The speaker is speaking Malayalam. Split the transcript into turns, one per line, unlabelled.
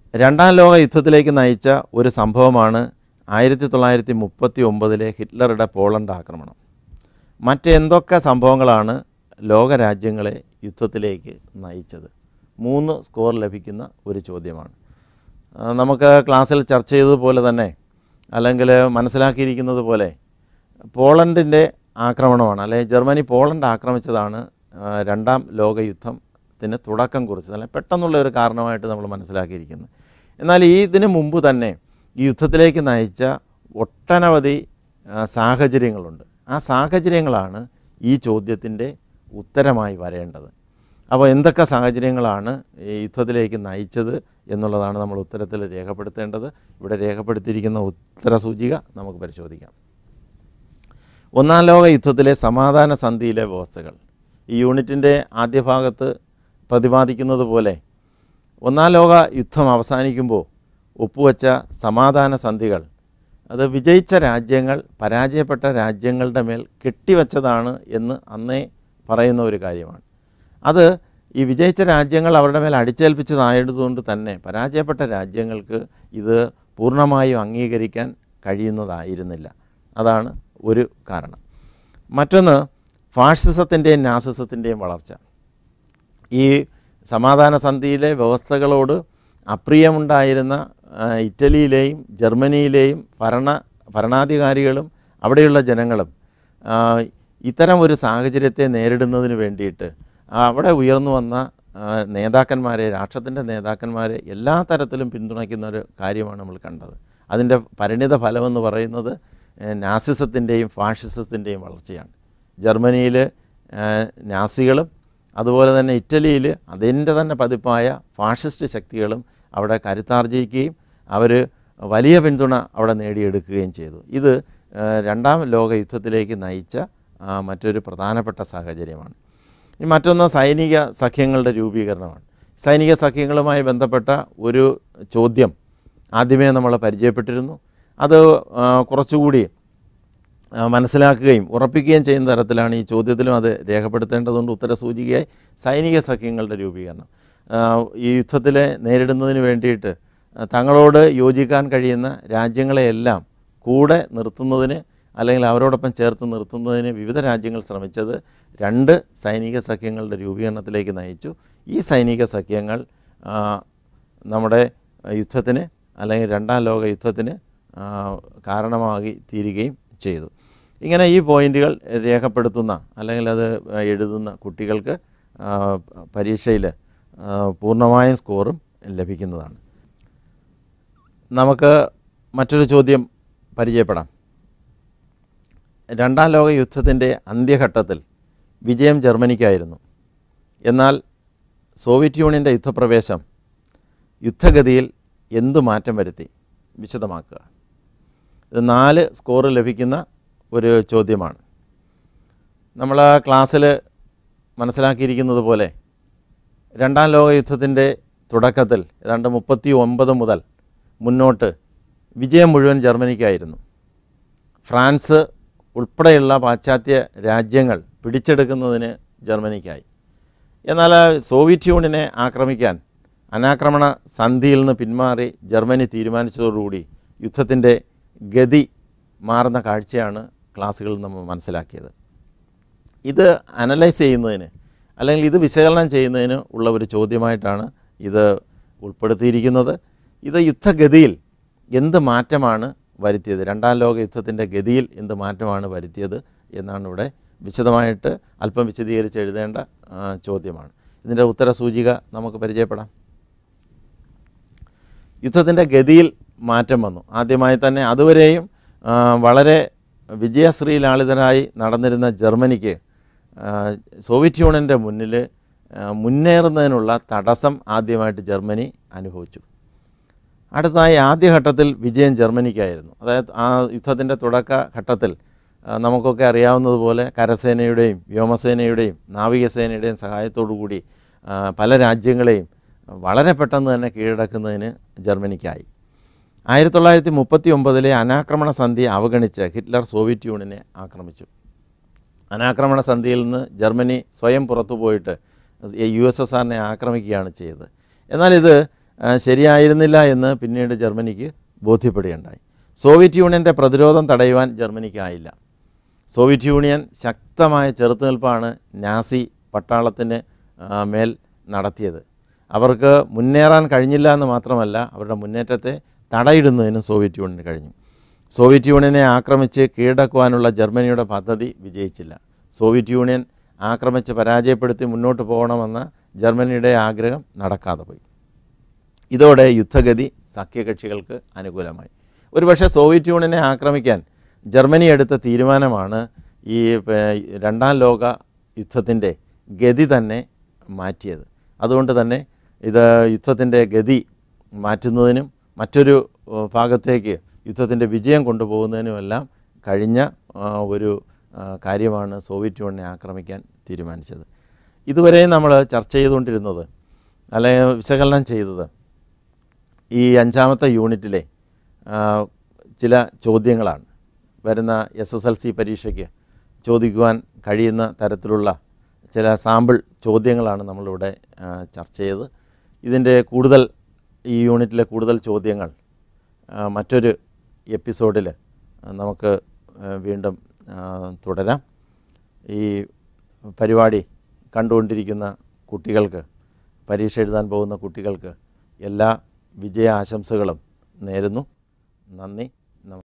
രണ്ടാം ലോക യുദ്ധത്തിലേക്ക് നയിച്ച ഒരു സംഭവമാണ് ആയിരത്തി തൊള്ളായിരത്തി മുപ്പത്തി ഒമ്പതിലെ ഹിറ്റ്ലറുടെ പോളണ്ട് ആക്രമണം മറ്റെന്തൊക്കെ സംഭവങ്ങളാണ് ലോകരാജ്യങ്ങളെ യുദ്ധത്തിലേക്ക് നയിച്ചത് മൂന്ന് സ്കോർ ലഭിക്കുന്ന ഒരു ചോദ്യമാണ് ആ, നമുക്ക് ക്ലാസ്സിൽ ചർച്ച ചെയ്തതുപോലെ തന്നെ അല്ലെങ്കിൽ മനസ്സിലാക്കിയിരിക്കുന്നത് പോലെ പോളണ്ടിൻ്റെ ആക്രമണമാണ് അല്ലെങ്കിൽ ജർമ്മനി പോളണ്ട് ആക്രമിച്ചതാണ് ആ, രണ്ടാം ലോകയുദ്ധത്തിന് തുടക്കം കുറിച്ചത് അല്ലെങ്കിൽ പെട്ടെന്നുള്ള ഒരു കാരണമായിട്ട് നമ്മൾ മനസ്സിലാക്കിയിരിക്കുന്നത് എന്നാൽ ഈ ഇതിന് മുമ്പ് തന്നെ ഈ യുദ്ധത്തിലേക്ക് നയിച്ച ഒട്ടനവധി ആ, സാഹചര്യങ്ങളുണ്ട് ആ സാഹചര്യങ്ങളാണ് ഈ ചോദ്യത്തിൻ്റെ ഉത്തരമായി വരേണ്ടത് അപ്പോൾ എന്തൊക്കെ സാഹചര്യങ്ങളാണ് ഈ യുദ്ധത്തിലേക്ക് നയിച്ചത് എന്നുള്ളതാണ് നമ്മൾ ഉത്തരത്തിൽ രേഖപ്പെടുത്തേണ്ടത് ഇവിടെ രേഖപ്പെടുത്തിയിരിക്കുന്ന ഉത്തര സൂചിക നമുക്ക് പരിശോധിക്കാം ഒന്നാം ലോക യുദ്ധത്തിലെ സമാധാന സന്ധിയിലെ വ്യവസ്ഥകൾ ഈ യൂണിറ്റിൻ്റെ ആദ്യ ഭാഗത്ത് പ്രതിപാദിക്കുന്നത് പോലെ ഒന്നാം ലോക യുദ്ധം അവസാനിക്കുമ്പോൾ ഒപ്പുവെച്ച സമാധാന സന്ധികൾ അത് വിജയിച്ച രാജ്യങ്ങൾ പരാജയപ്പെട്ട രാജ്യങ്ങളുടെ മേൽ കെട്ടിവെച്ചതാണ് എന്ന് അന്നേ പറയുന്ന ഒരു കാര്യമാണ് അത് ഈ വിജയിച്ച രാജ്യങ്ങൾ അവരുടെ മേൽ അടിച്ചേൽപ്പിച്ചതായതുകൊണ്ട് തന്നെ പരാജയപ്പെട്ട രാജ്യങ്ങൾക്ക് ഇത് പൂർണ്ണമായും അംഗീകരിക്കാൻ കഴിയുന്നതായിരുന്നില്ല അതാണ് ഒരു കാരണം മറ്റൊന്ന് ഫാഷിസത്തിൻ്റെയും നാസിസത്തിൻ്റെയും വളർച്ച ഈ സമാധാന സന്ധിയിലെ വ്യവസ്ഥകളോട് അപ്രിയമുണ്ടായിരുന്ന ആ, ഇറ്റലിയിലെയും ജർമ്മനിയിലെയും ഭരണ ഭരണാധികാരികളും അവിടെയുള്ള ജനങ്ങളും ആ, ഇത്തരം ഒരു സാഹചര്യത്തെ നേരിടുന്നതിന് വേണ്ടിയിട്ട് അവിടെ ഉയർന്നു വന്ന ആ, നേതാക്കന്മാരെ രാഷ്ട്രത്തിൻ്റെ നേതാക്കന്മാരെ എല്ലാ തരത്തിലും പിന്തുണയ്ക്കുന്ന ഒരു കാര്യമാണ് നമ്മൾ കണ്ടത് അതിൻ്റെ പരിണിത ഫലമെന്ന് പറയുന്നത് ഏഹ്, നാസിസത്തിൻ്റെയും ഫാഷിസത്തിൻ്റെയും വളർച്ചയാണ് ജർമ്മനിയിൽ നാസികളും അതുപോലെ തന്നെ ഇറ്റലിയിൽ അതിൻ്റെ തന്നെ പതിപ്പായ ഫാഷിസ്റ്റ് ശക്തികളും അവിടെ കരുത്താർജിക്കുകയും അവർ വലിയ പിന്തുണ അവിടെ നേടിയെടുക്കുകയും ചെയ്തു ഇത് ഏഹ്, രണ്ടാം ലോക യുദ്ധത്തിലേക്ക് നയിച്ച ആ, മറ്റൊരു പ്രധാനപ്പെട്ട സാഹചര്യമാണ് ഇനി മറ്റൊന്ന് സൈനിക സഖ്യങ്ങളുടെ രൂപീകരണമാണ് സൈനിക സഖ്യങ്ങളുമായി ബന്ധപ്പെട്ട ഒരു ചോദ്യം ആദ്യമേ നമ്മൾ പരിചയപ്പെട്ടിരുന്നു അത് ആ, കുറച്ചുകൂടി ആ, മനസ്സിലാക്കുകയും ഉറപ്പിക്കുകയും ചെയ്യുന്ന തരത്തിലാണ് ഈ ചോദ്യത്തിലും അത് രേഖപ്പെടുത്തേണ്ടതുകൊണ്ട് ഉത്തരസൂചികയായി സൈനിക സഖ്യങ്ങളുടെ രൂപീകരണം ആ, ഈ യുദ്ധത്തിലെ നേരിടുന്നതിന് വേണ്ടിയിട്ട് ആ, തങ്ങളോട് യോജിക്കാൻ കഴിയുന്ന രാജ്യങ്ങളെയെല്ലാം കൂടെ നിർത്തുന്നതിന് അല്ലെങ്കിൽ അവരോടൊപ്പം ചേർത്ത് നിർത്തുന്നതിന് വിവിധ രാജ്യങ്ങൾ ശ്രമിച്ചത് രണ്ട് സൈനിക സഖ്യങ്ങളുടെ രൂപീകരണത്തിലേക്ക് നയിച്ചു ഈ സൈനിക സഖ്യങ്ങൾ ആ, നമ്മുടെ യുദ്ധത്തിന് അല്ലെങ്കിൽ രണ്ടാം ലോക യുദ്ധത്തിന് ആ, കാരണമാകി തീരുകയും ചെയ്തു ഇങ്ങനെ ഈ പോയിന്റുകൾ രേഖപ്പെടുത്തുന്ന അല്ലെങ്കിൽ അത് എഴുതുന്ന കുട്ടികൾക്ക് പരീക്ഷയിൽ പൂർണ്ണമായും സ്കോറും ലഭിക്കുന്നതാണ് നമുക്ക് മറ്റൊരു ചോദ്യം പരിചയപ്പെടാം രണ്ടാം ലോക യുദ്ധത്തിൻ്റെ അന്ത്യഘട്ടത്തിൽ വിജയം ജർമ്മനിക്കായിരുന്നു എന്നാൽ സോവിയറ്റ് യൂണിയൻ്റെ യുദ്ധപ്രവേശം യുദ്ധഗതിയിൽ എന്തു മാറ്റം വരുത്തി വിശദമാക്കുക ഇത് നാല് സ്കോർ ലഭിക്കുന്ന ഒരു ചോദ്യമാണ് നമ്മൾ ആ ക്ലാസ്സിൽ മനസ്സിലാക്കിയിരിക്കുന്നത് പോലെ രണ്ടാം ലോക യുദ്ധത്തിൻ്റെ തുടക്കത്തിൽ ഏതാണ്ട് മുപ്പത്തി ഒമ്പത് മുതൽ മുന്നോട്ട് വിജയം മുഴുവൻ ജർമ്മനിക്കായിരുന്നു ഫ്രാൻസ് ഉൾപ്പെടെയുള്ള പാശ്ചാത്യ രാജ്യങ്ങൾ പിടിച്ചെടുക്കുന്നതിന് ജർമ്മനിക്കായി എന്നാൽ ആ സോവിയറ്റ് യൂണിയനെ ആക്രമിക്കാൻ അനാക്രമണ സന്ധിയിൽ നിന്ന് പിന്മാറി ജർമ്മനി തീരുമാനിച്ചതോടുകൂടി യുദ്ധത്തിൻ്റെ ഗതി മാറുന്ന കാഴ്ചയാണ് ക്ലാസ്സുകളിൽ നമ്മൾ മനസ്സിലാക്കിയത് ഇത് അനലൈസ് ചെയ്യുന്നതിന് അല്ലെങ്കിൽ ഇത് വിശകലനം ചെയ്യുന്നതിന് ഉള്ള ഒരു ചോദ്യമായിട്ടാണ് ഇത് ഉൾപ്പെടുത്തിയിരിക്കുന്നത് ഇത് യുദ്ധഗതിയിൽ എന്ത് മാറ്റമാണ് വരുത്തിയത് രണ്ടാം ലോക യുദ്ധത്തിൻ്റെ ഗതിയിൽ എന്ത് മാറ്റമാണ് വരുത്തിയത് എന്നാണ് ഇവിടെ വിശദമായിട്ട് അല്പം വിശദീകരിച്ച് എഴുതേണ്ട ആ, ചോദ്യമാണ് ഇതിൻ്റെ ഉത്തര സൂചിക നമുക്ക് പരിചയപ്പെടാം യുദ്ധത്തിൻ്റെ ഗതിയിൽ മാറ്റം വന്നു ആദ്യമായി തന്നെ അതുവരെയും ആ, വളരെ വിജയശ്രീലാളിതരായി നടന്നിരുന്ന ജർമ്മനിക്ക് ആ, സോവിയറ്റ് യൂണിയൻ്റെ മുന്നിൽ ആ, മുന്നേറുന്നതിനുള്ള തടസ്സം ആദ്യമായിട്ട് ജർമ്മനി അനുഭവിച്ചു അടുത്തതായി ആദ്യഘട്ടത്തിൽ വിജയം ജർമ്മനിക്കായിരുന്നു അതായത് ആ യുദ്ധത്തിൻ്റെ തുടക്ക ഘട്ടത്തിൽ ആ, നമുക്കൊക്കെ അറിയാവുന്നതുപോലെ കരസേനയുടെയും വ്യോമസേനയുടെയും നാവികസേനയുടെയും സഹായത്തോടു കൂടി ആ, പല രാജ്യങ്ങളെയും വളരെ പെട്ടെന്ന് തന്നെ കീഴടക്കുന്നതിന് ജർമ്മനിക്കായി ആയിരത്തി തൊള്ളായിരത്തി മുപ്പത്തി ഒമ്പതിലെ അനാക്രമണ സന്ധി അവഗണിച്ച് ഹിറ്റ്ലർ സോവിയറ്റ് യൂണിയനെ ആക്രമിച്ചു അനാക്രമണ സന്ധിയിൽ നിന്ന് ജർമ്മനി സ്വയം പുറത്തു പോയിട്ട് യു എസ് എസ് ആറിനെ ആക്രമിക്കുകയാണ് ചെയ്തത് എന്നാൽ ഇത് ആ, ശരിയായിരുന്നില്ല എന്ന് പിന്നീട് ജർമ്മനിക്ക് ബോധ്യപ്പെടുകയുണ്ടായി സോവിയറ്റ് യൂണിയൻ്റെ പ്രതിരോധം തടയുവാൻ ജർമ്മനിക്കായില്ല സോവിയറ്റ് യൂണിയൻ ശക്തമായ ചെറുത്തുനിൽപ്പാണ് നാസി പട്ടാളത്തിന് ആ, മേൽ നടത്തിയത് അവർക്ക് മുന്നേറാൻ കഴിഞ്ഞില്ല എന്ന് മാത്രമല്ല അവരുടെ മുന്നേറ്റത്തെ തടയിടുന്നതിനും സോവിയറ്റ് യൂണിയന് കഴിഞ്ഞു സോവിയറ്റ് യൂണിയനെ ആക്രമിച്ച് കീഴടക്കുവാനുള്ള ജർമ്മനിയുടെ പദ്ധതി വിജയിച്ചില്ല സോവിയറ്റ് യൂണിയൻ ആക്രമിച്ച് പരാജയപ്പെടുത്തി മുന്നോട്ട് പോകണമെന്ന ജർമ്മനിയുടെ ആഗ്രഹം നടക്കാതെ പോയി ഇതോടെ യുദ്ധഗതി സഖ്യകക്ഷികൾക്ക് അനുകൂലമായി ഒരുപക്ഷെ സോവിയറ്റ് യൂണിയനെ ആക്രമിക്കാൻ ജർമ്മനി എടുത്ത തീരുമാനമാണ് ഈ പ- രണ്ടാം ലോക യുദ്ധത്തിൻ്റെ ഗതി തന്നെ മാറ്റിയത് അതുകൊണ്ട് തന്നെ ഇത് യുദ്ധത്തിൻ്റെ ഗതി മാറ്റുന്നതിനും മറ്റൊരു ഏഹ്, ഭാഗത്തേക്ക് യുദ്ധത്തിൻ്റെ വിജയം കൊണ്ടുപോകുന്നതിനുമെല്ലാം കഴിഞ്ഞ ആ, ഒരു ആ, കാര്യമാണ് സോവിയറ്റ് യൂണിയനെ ആക്രമിക്കാൻ തീരുമാനിച്ചത് ഇതുവരെ നമ്മൾ ചർച്ച ചെയ്തുകൊണ്ടിരുന്നത് അല്ലെങ്കിൽ വിശകലനം ചെയ്തത് ഈ അഞ്ചാമത്തെ യൂണിറ്റിലെ ആ, ചില ചോദ്യങ്ങളാണ് വരുന്ന എസ് എസ് എൽ സി പരീക്ഷയ്ക്ക് ചോദിക്കുവാൻ കഴിയുന്ന തരത്തിലുള്ള ചില സാമ്പിൾ ചോദ്യങ്ങളാണ് നമ്മളിവിടെ ആ, ചർച്ച ചെയ്തത് ഇതിൻ്റെ കൂടുതൽ ഈ യൂണിറ്റിലെ കൂടുതൽ ചോദ്യങ്ങൾ ആ, മറ്റൊരു എപ്പിസോഡിൽ നമുക്ക് ആ, വീണ്ടും ആ, തുടരാം ഈ പരിപാടി കണ്ടുകൊണ്ടിരിക്കുന്ന കുട്ടികൾക്ക് പരീക്ഷ എഴുതാൻ പോകുന്ന കുട്ടികൾക്ക് എല്ലാ വിജയ ആശംസകളും നേരുന്നു നന്ദി നമ